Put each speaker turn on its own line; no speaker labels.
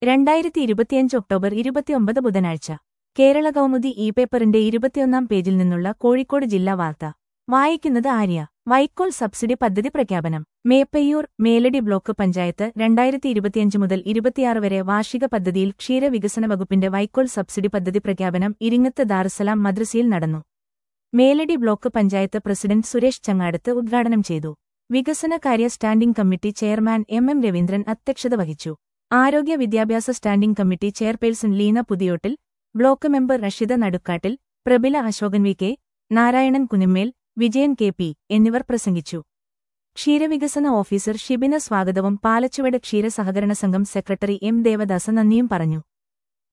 രണ്ടായിരത്തി ഇരുപത്തിയഞ്ച് ഒക്ടോബർ ഇരുപത്തിയൊമ്പത് ബുധനാഴ്ച കേരള കൗമുദി ഇ പേപ്പറിന്റെ ഇരുപത്തിയൊന്നാം പേജിൽ നിന്നുള്ള കോഴിക്കോട് ജില്ലാ വാർത്ത വായിക്കുന്നത് ആര്യ വൈക്കോൽ സബ്സിഡി പദ്ധതി പ്രഖ്യാപനം മേപ്പയ്യൂർ മേലടി ബ്ലോക്ക് പഞ്ചായത്ത് രണ്ടായിരത്തി ഇരുപത്തിയഞ്ച് മുതൽ ഇരുപത്തിയാറ് വരെ വാർഷിക പദ്ധതിയിൽ ക്ഷീരവികസന വകുപ്പിന്റെ വൈക്കോൽ സബ്സിഡി പദ്ധതി പ്രഖ്യാപനം ഇരിങ്ങത്ത് ദാറുസലാം മദ്രസയിൽ നടന്നു മേലടി ബ്ലോക്ക് പഞ്ചായത്ത് പ്രസിഡന്റ് സുരേഷ് ചങ്ങാടത്ത് ഉദ്ഘാടനം ചെയ്തു വികസനകാര്യ standing committee chairman M M Raveendran അധ്യക്ഷത വഹിച്ചു ആരോഗ്യ വിദ്യാഭ്യാസ standing committee chairperson Leena Puthiyottil block member Rashida Nadukkattil Prabila Ashokan V K Narayanan Kunimmel Vijayan K P എന്നിവർ പ്രസംഗിച്ചു ക്ഷീരവികസന ഓഫീസർ ഷിബിന സ്വാഗതവും പാലച്ചുവട് ക്ഷീര സഹകരണ സംഘം സെക്രട്ടറി എം ദേവദാസ നന്ദിയും പറഞ്ഞു